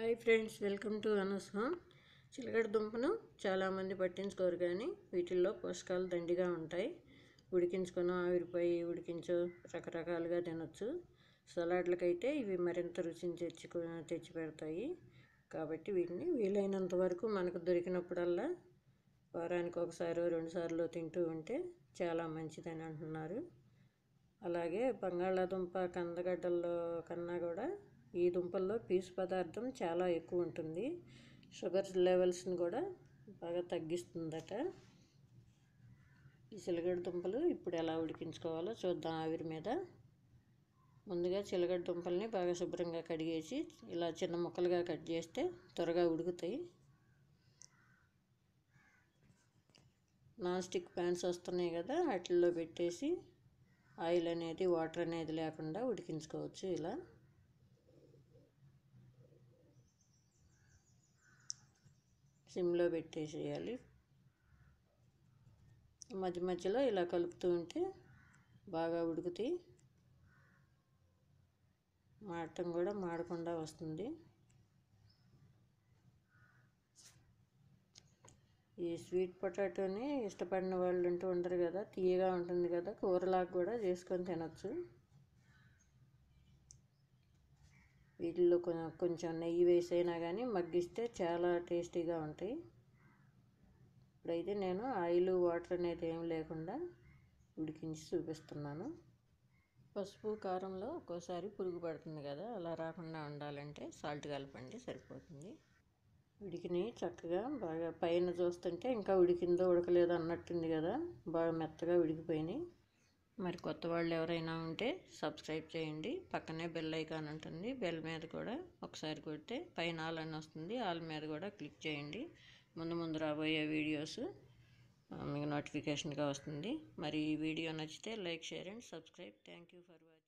hi friends welcome to Anu's home చిలకడ దుంపను చాలామంది పట్టించుకోరు కానీ వీటిల్లో పోషకాలు దండిగా ఉంటాయి ఉడికించుకొని ఆవిరిపోయి ఉడికించు రకరకాలుగా తినొచ్చు సలాడ్లకైతే ఇవి మరింత రుచిని తెచ్చుకు తెచ్చి పెడతాయి కాబట్టి వీటిని వీలైనంత వరకు మనకు దొరికినప్పుడల్లా వారానికి ఒకసారి రెండుసార్లు తింటూ ఉంటే చాలా మంచిదని అంటున్నారు అలాగే బంగాళాదుంప కందగడ్డల్లో కన్నా కూడా ఈ దుంపల్లో పీసు పదార్థం చాలా ఎక్కువ ఉంటుంది షుగర్ లెవెల్స్ని కూడా బాగా తగ్గిస్తుందట ఈ చిలగడ దుంపలు ఇప్పుడు ఎలా ఉడికించుకోవాలో చూద్దాం ఆవిరి మీద ముందుగా చిలగడ దుంపల్ని బాగా శుభ్రంగా కడిగేసి ఇలా చిన్న ముక్కలుగా కట్ చేస్తే త్వరగా ఉడుకుతాయి నాన్ స్టిక్ ప్యాన్స్ వస్తున్నాయి కదా వాటిల్లో పెట్టేసి ఆయిల్ అనేది వాటర్ అనేది లేకుండా ఉడికించుకోవచ్చు ఇలా సిమ్లో పెట్టేసేయాలి మధ్య మధ్యలో ఇలా కలుపుతూ ఉంటే బాగా ఉడుకుతాయి మాడటం కూడా మాడకుండా వస్తుంది ఈ స్వీట్ పొటాటోని ఇష్టపడిన వాళ్ళు అంటూ ఉండరు కదా తీయగా ఉంటుంది కదా కూరలాగా కూడా చేసుకొని తినొచ్చు వీటిల్లో కొంచెం నెయ్యి వేసైనా కానీ మగ్గిస్తే చాలా టేస్టీగా ఉంటాయి ఇప్పుడైతే నేను ఆయిల్ వాటర్ అనేది ఏం లేకుండా ఉడికించి చూపిస్తున్నాను పసుపు కారంలో ఒక్కోసారి పురుగు పడుతుంది కదా అలా రాకుండా ఉండాలంటే సాల్ట్ కలపండి సరిపోతుంది ఉడికినాయి చక్కగా బాగా పైన చూస్తుంటే ఇంకా ఉడికిందో ఉడకలేదో అన్నట్టుంది కదా బాగా మెత్తగా ఉడికిపోయినాయి మరి కొత్త వాళ్ళు ఎవరైనా ఉంటే సబ్స్క్రైబ్ చేయండి పక్కనే బెల్ ఐకాన్ ఉంటుంది బెల్ మీద కూడా ఒకసారి కొడితే పైన ఆల్ అని వస్తుంది ఆల్ మీద కూడా క్లిక్ చేయండి ముందు ముందు రాబోయే వీడియోస్ మీకు నోటిఫికేషన్గా వస్తుంది మరి ఈ వీడియో నచ్చితే like share and subscribe thank you for watching